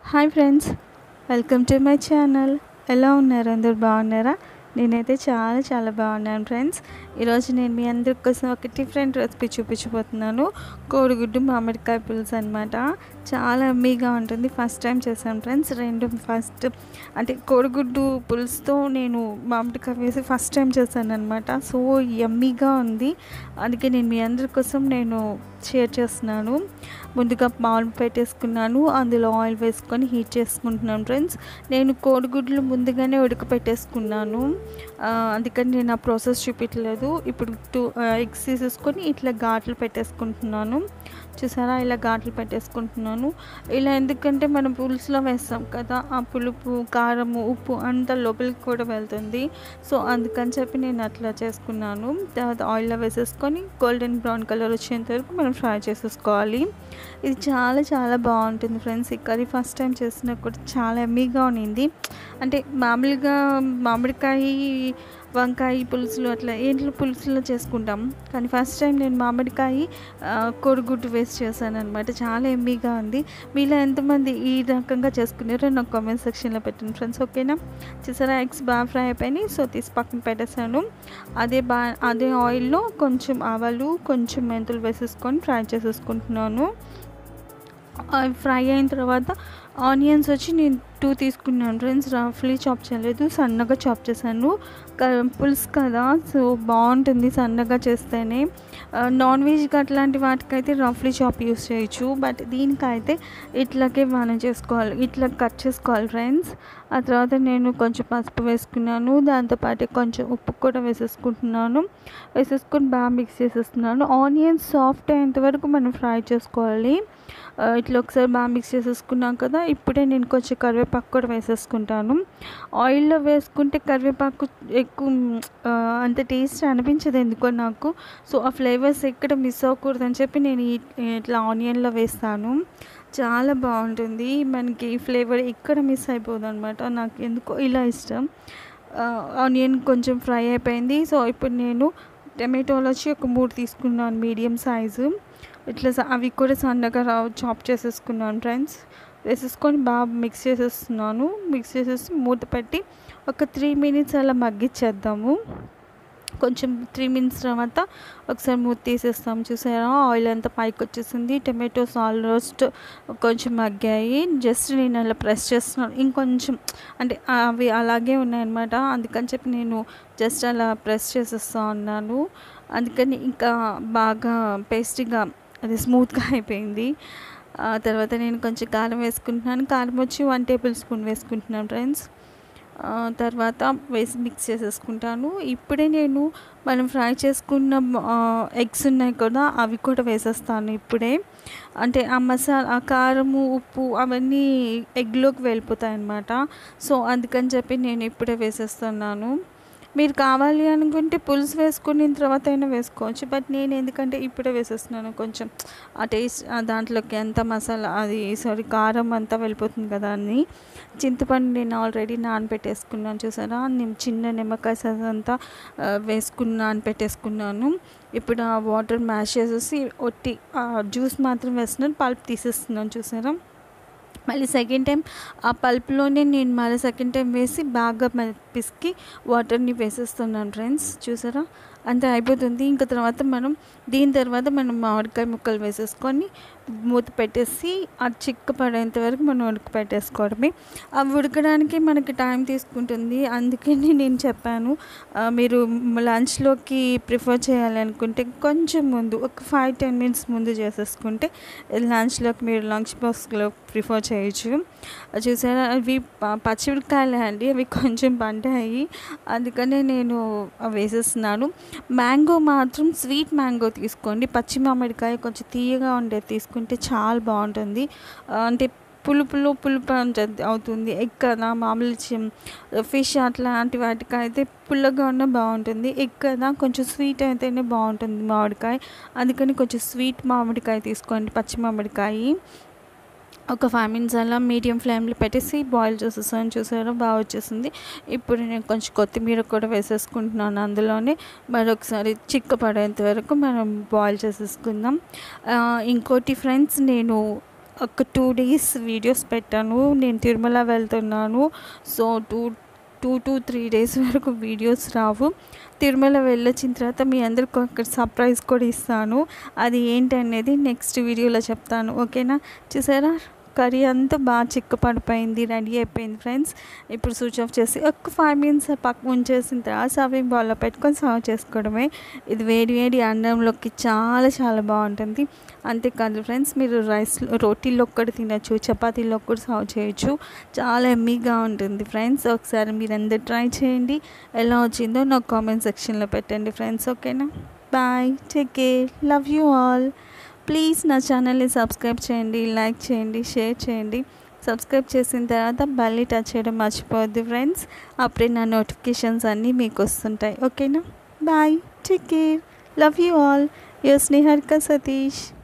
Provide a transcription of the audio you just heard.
hi friends welcome to my channel ఎలా ఉన్నారు అందరు బాగున్నారా నేనైతే చాలా చాలా బాగున్నాను ఫ్రెండ్స్ ఈరోజు నేను మీ అందరి కోసం ఒక డిఫరెంట్ రెసిపీ చూపించబోతున్నాను కోడిగుడ్డు మామిడికాయ పులుసు అనమాట చాలా ఎమ్మీగా ఉంటుంది ఫస్ట్ టైం చేశాను ఫ్రెండ్స్ రెండు ఫస్ట్ అంటే కోడిగుడ్డు పులుసుతో నేను మామిడికాయ వేసి ఫస్ట్ టైం చేశాను అనమాట సో ఎమ్మీగా ఉంది అందుకే నేను మీ అందరి కోసం నేను షేర్ చేస్తున్నాను ముందుగా పాలు పెట్టేసుకున్నాను అందులో ఆయిల్ వేసుకొని హీట్ చేసుకుంటున్నాను ఫ్రెండ్స్ నేను కోడిగుడ్లు ముందుగానే ఉడకపెట్టేసుకున్నాను అందుకని నేను ఆ ప్రాసెస్ చూపించలేదు ఇప్పుడు టూ ఎగ్స్ తీసేసుకొని ఇట్లా ఘాట్లు పెట్టేసుకుంటున్నాను చూసారా ఇలా ఘాట్లు పెట్టేసుకుంటున్నాను ఇలా ఎందుకంటే మనం పులుసులో వేస్తాం కదా ఆ పులుపు కారము ఉప్పు అంతా లోపలికి కూడా వెళ్తుంది సో అందుకని చెప్పి నేను అట్లా చేసుకున్నాను తర్వాత ఆయిల్లో వేసేసుకొని గోల్డెన్ బ్రౌన్ కలర్ వచ్చేంత వరకు మనం ఫ్రై చేసేసుకోవాలి ఇది చాలా చాలా బాగుంటుంది ఫ్రెండ్స్ ఈ కర్రీ ఫస్ట్ టైం చేసినా కూడా చాలా ఎమ్మీగా ఉన్నింది అంటే మామూలుగా మామిడికాయ వంకాయ పులుసులు అట్లా ఏంట్లో పులుసులో చేసుకుంటాం కానీ ఫస్ట్ టైం నేను మామిడికాయ కొడుగుడ్డు వేస్ట్ చేశాను అనమాట చాలా ఎమ్మీగా ఉంది మీలో ఎంతమంది ఈ రకంగా చేసుకున్నారో నాకు కామెంట్ సెక్షన్లో పెట్టండి ఫ్రెండ్స్ ఓకేనా చూసారా ఎగ్స్ బాగా ఫ్రై అయిపోయినాయి సో తీసి పక్కన పెట్టేశాను అదే బా అదే ఆయిల్లో కొంచెం ఆవాలు కొంచెం మెంతులు వేసేసుకొని ఫ్రై చేసేసుకుంటున్నాను ఫ్రై అయిన తర్వాత ఆనియన్స్ వచ్చి నేను టూ తీసుకున్నాను ఫ్రెండ్స్ రఫ్లీ చాప్ చేయలేదు సన్నగా చాప్ చేశాను పులుసు కదా సో బాగుంటుంది సన్నగా చేస్తేనే నాన్ వెజ్ అట్లాంటి వాటికైతే రఫ్లీ చాప్ యూస్ చేయొచ్చు బట్ దీనికైతే ఇట్లాగే మనం చేసుకోవాలి ఇట్లా కట్ చేసుకోవాలి ఫ్రెండ్స్ ఆ తర్వాత నేను కొంచెం పసుపు వేసుకున్నాను దాంతోపాటు కొంచెం ఉప్పు కూడా వేసేసుకుంటున్నాను వేసేసుకొని బాగా మిక్స్ చేసేస్తున్నాను ఆనియన్స్ సాఫ్ట్ అయ్యేంత వరకు మనం ఫ్రై చేసుకోవాలి ఇట్లా ఒకసారి బాగా మిక్స్ చేసేసుకున్నాం కదా ఇప్పుడే నేను కొంచెం కరివేపాకు కూడా వేసేసుకుంటాను ఆయిల్లో వేసుకుంటే కరివేపాకు ఎక్కువ అంత టేస్ట్ అనిపించదు ఎందుకో నాకు సో ఆ ఫ్లేవర్స్ ఎక్కడ మిస్ అవ్వకూడదు అని చెప్పి నేను ఇట్లా ఆనియన్లో వేస్తాను చాలా బాగుంటుంది మనకి ఈ ఫ్లేవర్ ఎక్కడ మిస్ అయిపోదు అనమాట నాకు ఎందుకో ఇలా ఇష్టం ఆనియన్ కొంచెం ఫ్రై అయిపోయింది సో ఇప్పుడు నేను టమాటోలు వచ్చి ఒక మూడు తీసుకున్నాను మీడియం సైజు ఇట్లా అవి కూడా సన్నగా చాప్ చేసేసుకున్నాను ఫ్రెండ్స్ వేసేసుకొని బాగా మిక్స్ చేసేస్తున్నాను మిక్స్ చేసేసి మూత పెట్టి ఒక త్రీ మినిట్స్ అలా మగ్గిచ్చేద్దాము కొంచెం త్రీ మినిట్స్ తర్వాత ఒకసారి మూత తీసేస్తాం చూసారా ఆయిల్ అంతా పైకి వచ్చేసింది టమాటోస్ ఆల్మోస్ట్ కొంచెం మగ్గాయి జస్ట్ నేను అలా ప్రెస్ చేస్తున్నాను ఇంకొంచెం అంటే అవి అలాగే ఉన్నాయన్నమాట అందుకని చెప్పి నేను జస్ట్ అలా ప్రెస్ చేసేస్తా ఉన్నాను అందుకని ఇంకా బాగా పేస్టీగా అది స్మూత్గా అయిపోయింది తర్వాత నేను కొంచెం కారం వేసుకుంటున్నాను కారం వచ్చి వన్ టేబుల్ స్పూన్ వేసుకుంటున్నాను ఫ్రెండ్స్ తర్వాత వేసి మిక్స్ చేసేసుకుంటాను ఇప్పుడే నేను మనం ఫ్రై చేసుకున్న ఎగ్స్ ఉన్నాయి కదా అవి కూడా వేసేస్తాను ఇప్పుడే అంటే ఆ మసాలా ఆ కారము ఉప్పు అవన్నీ ఎగ్లోకి వెళ్ళిపోతాయి అన్నమాట సో అందుకని చెప్పి నేను ఇప్పుడే వేసేస్తున్నాను మీరు కావాలి అనుకుంటే పులుసు వేసుకున్న తర్వాత అయినా వేసుకోవచ్చు బట్ నేను ఎందుకంటే ఇప్పుడే వేసేస్తున్నాను కొంచెం ఆ టేస్ట్ దాంట్లోకి ఎంత మసాలా అది సారీ కారం అంతా వెళ్ళిపోతుంది కదా అని చింతపండు నేను ఆల్రెడీ నానబెట్టేసుకున్నాను చూసారా నేను చిన్న నిమ్మకాయ సైజ్ అంతా వేసుకుని నానబెట్టేసుకున్నాను ఇప్పుడు ఆ వాటర్ మ్యాష్ చేసేసి ఒట్టి జ్యూస్ మాత్రం వేస్తున్నాను పల్ప్ తీసేస్తున్నాను చూసారా మళ్ళీ సెకండ్ టైం ఆ పల్ప్లోనే నేను మళ్ళీ సెకండ్ టైం వేసి బాగా పిసికి వాటర్ని వేసేస్తున్నాను ఫ్రెండ్స్ చూసారా అంతే అయిపోతుంది ఇంకా తర్వాత మనం దీని తర్వాత మనం మామిడికాయ ముక్కలు వేసేసుకొని మూత పెట్టేసి అది చిక్క పడేంత వరకు మనం ఉడక పెట్టేసుకోవడమే అవి ఉడకడానికి మనకి టైం తీసుకుంటుంది అందుకని నేను చెప్పాను మీరు లంచ్లోకి ప్రిఫర్ చేయాలనుకుంటే కొంచెం ముందు ఒక ఫైవ్ టెన్ మినిట్స్ ముందు చేసేసుకుంటే లంచ్లోకి మీరు లంచ్ బాక్స్లో ప్రిఫర్ చేయొచ్చు చూసారా అవి పచ్చిమిరకాయలే అండి అవి కొంచెం పంటాయి అందుకనే నేను వేసేస్తున్నాను మ్యాంగో మాత్రం స్వీట్ మ్యాంగో తీసుకోండి పచ్చి మామిడికాయ కొంచెం తీయగా ఉండేది తీసుకుంటే చాలా బాగుంటుంది అంటే పులుపులో పులుపు ఉంటుంది అవుతుంది ఎగ్ కదా మామూలు ఫిష్ అట్లాంటి వాటికి అయితే పుల్లగా ఉన్న బాగుంటుంది ఎగ్ కదా కొంచెం స్వీట్ అయితేనే బాగుంటుంది మామిడికాయ అందుకని కొంచెం స్వీట్ మామిడికాయ తీసుకోండి పచ్చి మామిడికాయ ఒక ఫైవ్ మినిట్స్ అలా మీడియం ఫ్లేమ్లో పెట్టేసి బాయిల్ చేసేసాను చూసారా బాగా వచ్చేసింది ఇప్పుడు నేను కొంచెం కొత్తిమీర కూడా వేసేసుకుంటున్నాను అందులోనే మరొకసారి చిక్క పడేంత వరకు మనం బాయిల్ చేసేసుకుందాం ఇంకోటి ఫ్రెండ్స్ నేను ఒక టూ డేస్ వీడియోస్ పెట్టాను నేను తిరుమల వెళ్తున్నాను so two two to three days వరకు వీడియోస్ రావు తిరుమల వెళ్ళొచ్చిన తర్వాత మీ అందరికి ఒక సర్ప్రైజ్ కూడా ఇస్తాను అది ఏంటనేది నెక్స్ట్ వీడియోలో చెప్తాను ఓకేనా చూసారా కర్రీ అంతా బాగా చిక్క పడిపోయింది రెడీ అయిపోయింది ఫ్రెండ్స్ ఇప్పుడు స్విచ్ ఆఫ్ చేసి ఒక ఫైవ్ మినిట్స్ పక్క ఉంచేసిన తర్వాత సర్వింగ్ బౌల్లో పెట్టుకొని సర్వ్ చేసుకోవడమే ఇది వేడి వేడి అన్నంలోకి చాలా చాలా బాగుంటుంది అంతేకాదు ఫ్రెండ్స్ మీరు రైస్ రోటీల్లో కూడా తినచ్చు చపాతీలో కూడా సర్వ్ చేయొచ్చు చాలా ఎమ్మీగా ఉంటుంది ఫ్రెండ్స్ ఒకసారి మీరు అందరు ట్రై చేయండి ఎలా వచ్చిందో నాకు కామెంట్ సెక్షన్లో పెట్టండి ఫ్రెండ్స్ ఓకేనా bye take care love you all please నా ఛానల్ని సబ్స్క్రైబ్ చేయండి లైక్ చేయండి షేర్ చేయండి సబ్స్క్రైబ్ చేసిన తర్వాత బల్లి టచ్ చేయడం మర్చిపోవద్దు ఫ్రెండ్స్ అప్పుడే నా నోటిఫికేషన్స్ అన్నీ మీకు వస్తుంటాయి ఓకేనా bye take care love you all your స్నేహర్క సతీష్